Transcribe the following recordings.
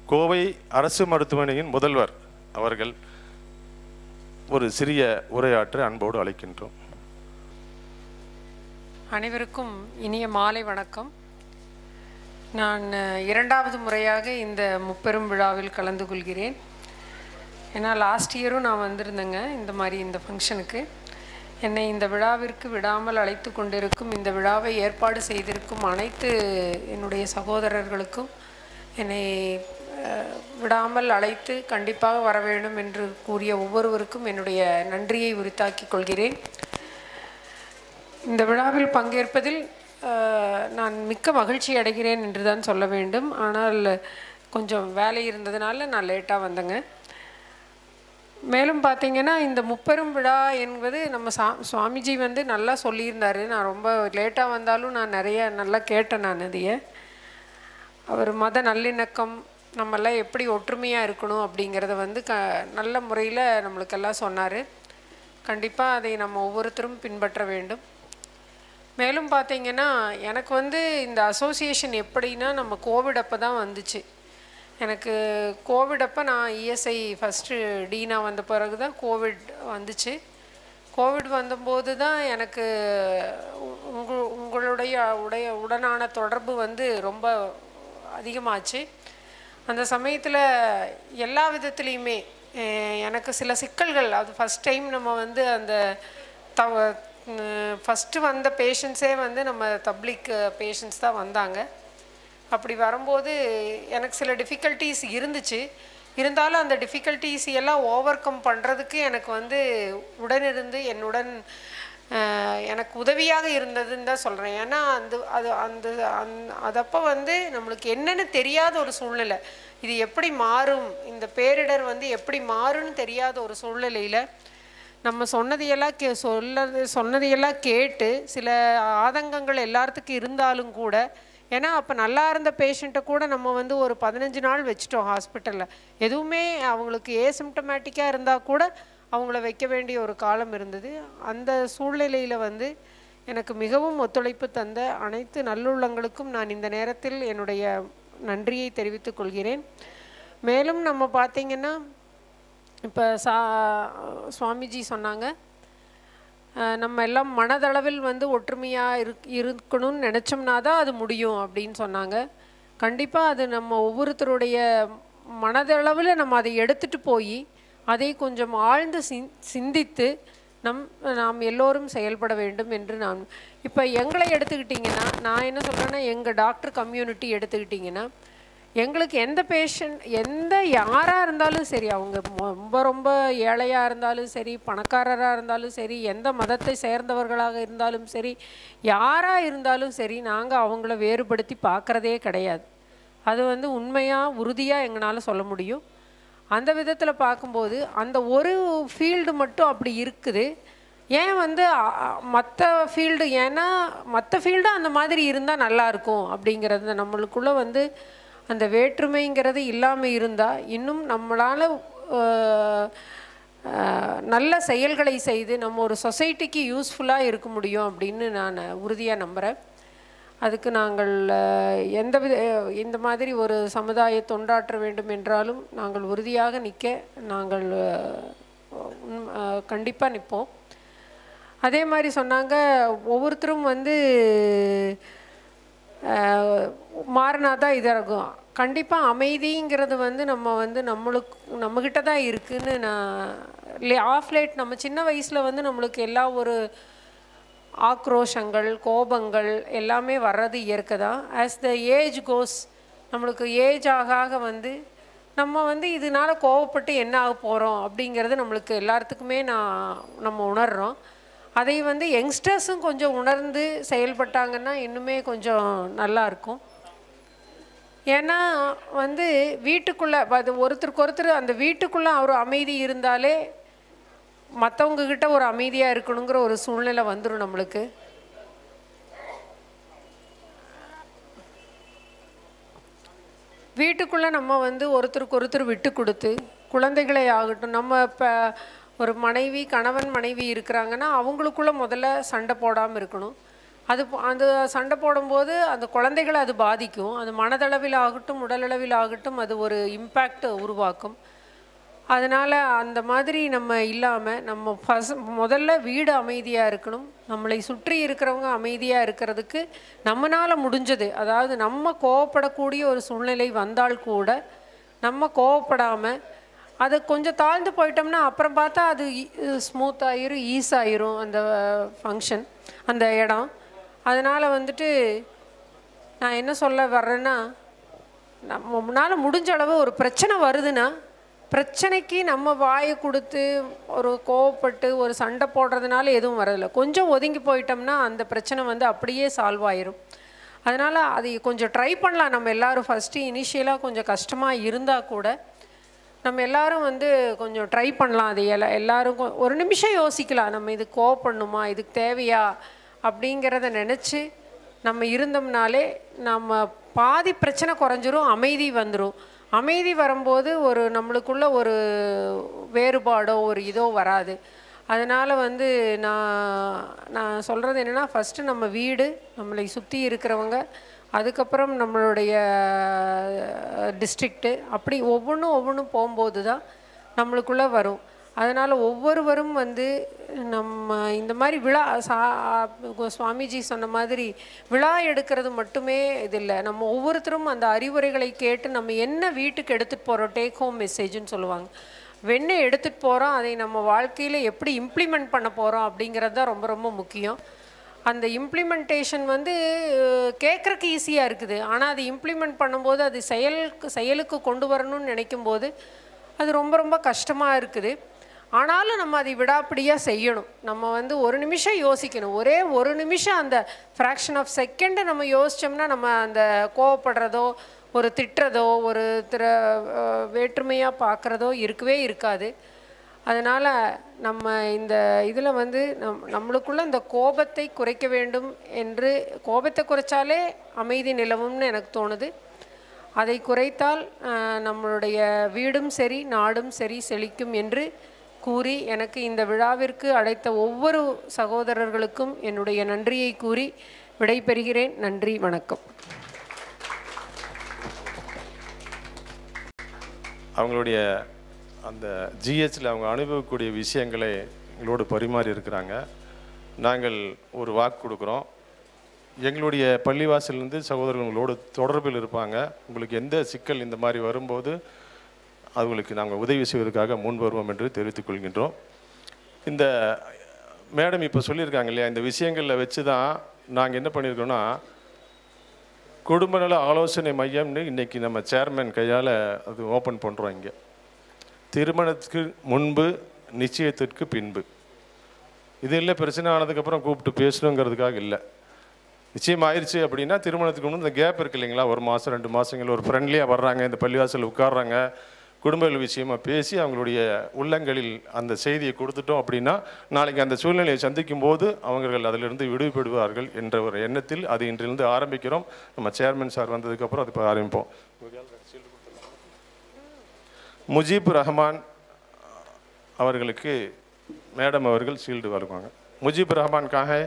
கோவை அரசு மருத்துவமனையின் முதல்வர் அவர்கள் ஒரு சிறிய உரையாற்ற அன்போடு அழைக்கின்றோம் அனைவருக்கும் இனிய மாலை வணக்கம் நான் அஹ், இரண்டாவது முறையாக இந்த முப்பெரும் விழாவில் கலந்து கொள்கிறேன் ஏன்னா லாஸ்ட் இயரும் நான் வந்திருந்தேங்க இந்த மாதிரி இந்த ஃபங்க்ஷனுக்கு என்னை இந்த விழாவிற்கு விடாமல் அழைத்து கொண்டிருக்கும் இந்த விழாவை ஏற்பாடு செய்திருக்கும் அனைத்து என்னுடைய சகோதரர்களுக்கும் என்னை அஹ், விடாமல் அழைத்து கண்டிப்பாக வர வேண்டும் என்று கூறிய ஒவ்வொருவருக்கும் என்னுடைய நன்றியை உரித்தாக்கிக் கொள்கிறேன் இந்த விழாவில் பங்கேற்பதில் அஹ், நான் மிக்க மகிழ்ச்சி அடைகிறேன் என்று தான் சொல்ல வேண்டும் ஆனால் கொஞ்சம் வேலை இருந்ததுனால நான் லேட்டாக வந்தேங்க மேலும் பார்த்தீங்கன்னா இந்த முப்பெரும் விழா என்பது நம்ம சா சுவாமிஜி வந்து நல்லா சொல்லியிருந்தாரு நான் ரொம்ப லேட்டாக வந்தாலும் நான் நிறைய நல்லா கேட்டேன் நான் அதைய அவர் மத நல்லிணக்கம் நம்மெல்லாம் எப்படி ஒற்றுமையாக இருக்கணும் அப்படிங்கிறத வந்து க நல்ல முறையில் நம்மளுக்கெல்லாம் சொன்னார் கண்டிப்பாக அதை நம்ம ஒவ்வொருத்தரும் பின்பற்ற வேண்டும் மேலும் பார்த்தீங்கன்னா எனக்கு வந்து இந்த அசோசியேஷன் எப்படின்னா நம்ம கோவிட் அப்போ தான் வந்துச்சு எனக்கு கோவிட் அப்போ நான் இஎஸ்ஐ ஃபஸ்ட்டு டீனா வந்த பிறகு தான் கோவிட் வந்துச்சு கோவிட் வந்தபோது தான் எனக்கு உ- உங்க உங்களுடைய உடைய உடனான தொடர்பு வந்து ரொம்ப அதிகமாச்சு அந்த சமயத்தில் எல்லா விதத்துலேயுமே அஹ், எனக்கு சில சிக்கல்கள் அது ஃபஸ்ட் டைம் நம்ம வந்து அந்த தவ ஃபஸ்ட்டு வந்த பேஷண்ட்ஸே வந்து நம்ம தப்ளிக் பேஷண்ட்ஸ் தான் வந்தாங்க அப்படி வரும்போது எனக்கு சில டிஃபிகல்ட்டிஸ் இருந்துச்சு இருந்தாலும் அந்த டிஃபிகல்ட்டிஸ் எல்லாம் ஓவர் கம் பண்ணுறதுக்கு எனக்கு வந்து உடனிருந்து என்னுடன் அஹ், எனக்கு உதவியாக இருந்ததுன்னு தான் சொல்கிறேன் ஏன்னா அந்த அது அந்த அந் அதப்போ வந்து நம்மளுக்கு என்னன்னு தெரியாத ஒரு சூழ்நிலை இது எப்படி மாறும் இந்த பேரிடர் வந்து எப்படி மாறும்னு தெரியாத ஒரு சூழ்நிலையில் நம்ம சொன்னதையெல்லாம் கே சொல்லது சொன்னதையெல்லாம் கேட்டு சில ஆதங்கங்கள் எல்லாத்துக்கும் இருந்தாலும் கூட ஏன்னா அப்போ நல்லா இருந்த பேஷண்ட்டை கூட நம்ம வந்து ஒரு பதினஞ்சு நாள் வச்சுட்டோம் ஹாஸ்பிட்டலில் எதுவுமே அவங்களுக்கு ஏசிம்டமேட்டிக்காக இருந்தால் கூட அவங்கள வைக்க வேண்டிய ஒரு காலம் இருந்தது அந்த சூழ்நிலையில் வந்து எனக்கு மிகவும் ஒத்துழைப்பு தந்த அனைத்து நல்லுள்ளங்களுக்கும் நான் இந்த நேரத்தில் என்னுடைய நன்றியை தெரிவித்துக் கொள்கிறேன் மேலும் நம்ம பார்த்திங்கன்னா இப்போ சா சுவாமிஜி சொன்னாங்க அஹ், நம்ம எல்லாம் மனதளவில் வந்து ஒற்றுமையாக இருக் இருக்கணும்னு நினச்சோம்னா தான் அது முடியும் அப்படின்னு சொன்னாங்க கண்டிப்பாக அது நம்ம ஒவ்வொருத்தருடைய மனதளவில் நம்ம அதை எடுத்துகிட்டு போய் அதை கொஞ்சம் ஆழ்ந்து சிந் சிந்தித்து நம் நாம் எல்லோரும் செயல்பட வேண்டும் என்று நான் இப்போ எங்களை எடுத்துக்கிட்டிங்கன்னா நான் என்ன சொல்கிறேன்னா எங்கள் டாக்டர் கம்யூனிட்டி எடுத்துக்கிட்டிங்கன்னா எங்களுக்கு எந்த பேஷண்ட் எந்த யாராக இருந்தாலும் சரி அவங்க மொ- ரொம்ப ரொம்ப ஏழையாக இருந்தாலும் சரி பணக்காரராக இருந்தாலும் சரி எந்த மதத்தை சேர்ந்தவர்களாக இருந்தாலும் சரி யாராக இருந்தாலும் சரி நாங்கள் அவங்கள வேறுபடுத்தி பார்க்குறதே கிடையாது அது வந்து உண்மையாக உறுதியாக எங்களால் சொல்ல முடியும் அந்த விதத்தில் பார்க்கும்போது அந்த ஒரு ஃபீல்டு மட்டும் அப்படி இருக்குது ஏன் வந்து மற்ற ஃபீல்டு ஏன்னா மற்ற ஃபீல்டு அந்த மாதிரி இருந்தால் நல்லாயிருக்கும் அப்படிங்கிறது நம்மளுக்குள்ளே வந்து அந்த வேற்றுமைங்கிறது இல்லாமல் இருந்தால் இன்னும் நம்மளால் நல்ல செயல்களை செய்து நம்ம ஒரு சொசைட்டிக்கு யூஸ்ஃபுல்லாக இருக்க முடியும் அப்படின்னு நான் உறுதியாக நம்புகிறேன் அதுக்கு நாங்கள் அஹ், எந்த வித அஹ், இந்த மாதிரி ஒரு சமுதாய தொண்டாற்ற வேண்டும் என்றாலும் நாங்கள் உறுதியாக நிற்க நாங்கள் கண்டிப்பாக நிற்போம் அதே மாதிரி சொன்னாங்க ஒவ்வொருத்தரும் வந்து அஹ், மாறினா தான் இதாக இருக்கும் கண்டிப்பாக அமைதிங்கிறது வந்து நம்ம வந்து நம்மளுக்கு நம்மக்கிட்ட தான் இருக்குன்னு நான் ஆஃப் லேட் நம்ம சின்ன வயசில் வந்து நம்மளுக்கு எல்லா ஒரு ஆக்ரோஷங்கள் கோபங்கள் எல்லாமே வர்றது இயற்கை தான் ஆஸ் த ஏஜ் கோஸ் நம்மளுக்கு ஏஜ் ஆக ஆக வந்து நம்ம வந்து இதனால கோவப்பட்டு என்ன ஆக போகிறோம் அப்படிங்கிறது நம்மளுக்கு எல்லாத்துக்குமே நான் நம்ம உணர்கிறோம் அதை வந்து யங்ஸ்டர்ஸும் கொஞ்சம் உணர்ந்து செயல்பட்டாங்கன்னா இன்னுமே கொஞ்சம் நல்லா இருக்கும் ஏன்னா வந்து வீட்டுக்குள்ளே அது ஒருத்தருக்கு ஒருத்தர் அந்த வீட்டுக்குள்ளே ஒரு அமைதி இருந்தாலே மற்றவங்க கிட்ட ஒரு அமைதியாக இருக்கணுங்கிற ஒரு சூழ்நிலை வந்துடும் நம்மளுக்கு வீட்டுக்குள்ளே நம்ம வந்து ஒருத்தருக்கு ஒருத்தர் விட்டு கொடுத்து குழந்தைகளை ஆகட்டும் நம்ம இப்போ ஒரு மனைவி கணவன் மனைவி இருக்கிறாங்கன்னா அவங்களுக்குள்ள முதல்ல சண்டை போடாமல் இருக்கணும் அது போ- அந்த சண்டை போடும்போது அந்த குழந்தைகளை அது பாதிக்கும் அது மனதளவில் ஆகட்டும் உடலளவில் ஆகட்டும் அது ஒரு இம்பேக்ட் உருவாக்கும் அதனால் அந்த மாதிரி நம்ம இல்லாமல் நம்ம ஃபஸ் முதல்ல வீடு அமைதியாக இருக்கணும் நம்மளை சுற்றி இருக்கிறவங்க அமைதியாக இருக்கிறதுக்கு நம்மளால் முடிஞ்சது அதாவது நம்ம கோவப்படக்கூடிய ஒரு சூழ்நிலை வந்தால் கூட நம்ம கோவப்படாமல் அது கொஞ்சம் தாழ்ந்து போயிட்டோம்னா அப்புறம் பார்த்தா அது ஸ்மூத் ஆயிரும் ஈஸ் ஆயிரும் அந்த ஃபங்க்ஷன் அந்த இடம் அதனால் வந்துட்டு நான் என்ன சொல்ல வர்றேன்னா நம்ம முன்னால் முடிஞ்ச அளவு ஒரு பிரச்சனை வருதுன்னா பிரச்சனைக்கு நம்ம வாயை கொடுத்து ஒரு கோவப்பட்டு ஒரு சண்டை போடுறதுனால எதுவும் வரதில்லை கொஞ்சம் ஒதுங்கி போயிட்டோம்னா அந்த பிரச்சனை வந்து அப்படியே சால்வ் ஆயிரும் அதனால் அதை கொஞ்சம் ட்ரை பண்ணலாம் நம்ம எல்லாரும் ஃபஸ்ட்டு இனிஷியலாக கொஞ்சம் கஷ்டமாக இருந்தால் கூட நம்ம எல்லாரும் வந்து கொஞ்சம் ட்ரை பண்ணலாம் அது எல்லா எல்லாரும் கொ- ஒரு நிமிஷம் யோசிக்கலாம் நம்ம இது கோவப்படணுமா இதுக்கு தேவையா அப்படிங்கிறத நினச்சி நம்ம இருந்தோம்னாலே நம்ம பாதி பிரச்சனை குறைஞ்சிரும் அமைதி வந்துடும் அமைதி வரும்போது ஒரு நம்மளுக்குள்ள ஒரு வேறுபாடோ ஒரு இதோ வராது அதனால் வந்து நான் நான் சொல்கிறது என்னென்னா ஃபஸ்ட்டு நம்ம வீடு நம்மளை சுற்றி இருக்கிறவங்க அதுக்கப்புறம் நம்மளுடைய டிஸ்ட்ரிக்ட்டு அப்படி ஒவ்வொன்றும் ஒவ்வொன்றும் போகும்போது தான் நம்மளுக்குள்ளே வரும் அதனால் ஒவ்வொருவரும் வந்து நம்ம இந்த மாதிரி விழா சா கு- சுவாமிஜி சொன்ன மாதிரி விழா எடுக்கிறது மட்டுமே இது இல்லை நம்ம ஒவ்வொருத்தரும் அந்த அறிவுரைகளை கேட்டு நம்ம என்ன வீட்டுக்கு எடுத்துகிட்டு போகிறோம் டேக் ஹோம் மெசேஜ்னு சொல்லுவாங்க வெண்ண எடுத்துகிட்டு போகிறோம் அதை நம்ம வாழ்க்கையில் எப்படி இம்ப்ளிமெண்ட் பண்ண போகிறோம் அப்படிங்கிறது தான் ரொம்ப ரொம்ப முக்கியம் அந்த இம்ப்ளிமெண்டேஷன் வந்து கேட்குறக்கு ஈஸியாக இருக்குது ஆனால் அது இம்ப்ளிமெண்ட் பண்ணும்போது அது செயலுக்கு செயலுக்கு கொண்டு வரணும்னு நினைக்கும் போது அது ரொம்ப ரொம்ப கஷ்டமாக இருக்குது ஆனாலும் நம்ம அதை விடாப்பிடியாக செய்யணும் நம்ம வந்து ஒரு நிமிஷம் யோசிக்கணும் ஒரே ஒரு நிமிஷம் அந்த ஃப்ராக்ஷன் ஆஃப் செகண்டு நம்ம யோசித்தோம்னா நம்ம அந்த கோவப்படுறதோ ஒரு திட்டுறதோ ஒரு திர வேற்றுமையாக பார்க்குறதோ இருக்கவே இருக்காது அதனால் நம்ம இந்த இதில் வந்து நம் நம்மளுக்குள்ள இந்த கோபத்தை குறைக்க வேண்டும் என்று கோபத்தை குறைச்சாலே அமைதி நிலவும்னு எனக்கு தோணுது அதை குறைத்தால் அஹ், நம்மளுடைய வீடும் சரி நாடும் சரி செழிக்கும் என்று கூறி எனக்கு இந்த விழாவிற்கு அழைத்த ஒவ்வொரு சகோதரர்களுக்கும் என்னுடைய நன்றியை கூறி விடைபெறுகிறேன் நன்றி வணக்கம் அவங்களுடைய அந்த ஜிஹெச்சில் அவங்க அனுபவிக்கக்கூடிய விஷயங்களை எங்களோடு பரிமாறி இருக்கிறாங்க நாங்கள் ஒரு வாக்கு கொடுக்குறோம் எங்களுடைய பள்ளிவாசலிருந்து சகோதரர்கள் உங்களோடு தொடர்பில் இருப்பாங்க உங்களுக்கு எந்த சிக்கல் இந்த மாதிரி வரும்போது அவங்களுக்கு நாங்கள் உதவி செய்வதற்காக முன் வருவோம் என்று தெரிவித்துக் கொள்கின்றோம் இந்த மேடம் இப்போ சொல்லியிருக்காங்க இல்லையா இந்த விஷயங்களில் வச்சு தான் நாங்கள் என்ன பண்ணியிருக்கோம்னா குடும்பநல ஆலோசனை மையம்னு இன்னைக்கு நம்ம சேர்மன் கையால் அது ஓப்பன் பண்ணுறோம் இங்கே திருமணத்துக்கு முன்பு நிச்சயத்திற்கு பின்பு இது இல்லை பிரச்சனை ஆனதுக்கப்புறம் கூப்பிட்டு பேசணுங்கிறதுக்காக இல்லை நிச்சயம் ஆயிடுச்சு அப்படின்னா திருமணத்துக்கு முன்பு இந்த கேப் இருக்கு இல்லைங்களா ஒரு மாதம் ரெண்டு மாதங்கள் ஒரு ஃப்ரெண்ட்லியாக வர்றாங்க இந்த பள்ளிவாசல் உட்கார்றாங்க குடும்பங்கள் விஷயமா பேசி அவங்களுடைய உள்ளங்களில் அந்த செய்தியை கொடுத்துட்டோம் அப்படின்னா நாளைக்கு அந்த சூழ்நிலையை சந்திக்கும் போது அவர்கள் அதிலிருந்து விடுபடுவார்கள் என்ற ஒரு எண்ணத்தில் அது இன்றிலிருந்து ஆரம்பிக்கிறோம் நம்ம சேர்மன் சார் வந்ததுக்கப்புறம் அது இப்போ ஆரம்பிப்போம் முஜீப் ரஹ்மான் அவர்களுக்கு மேடம் அவர்கள் ஷீல்டு வழங்குவாங்க முஜீப் ரஹ்மான் கா ஹை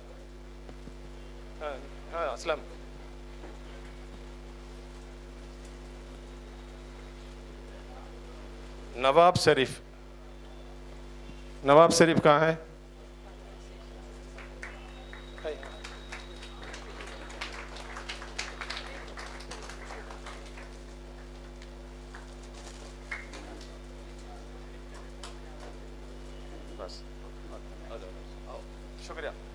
हाँ असलम नवाब शरीफ नवाब शरीफ कहाँ है बस शुक्रिया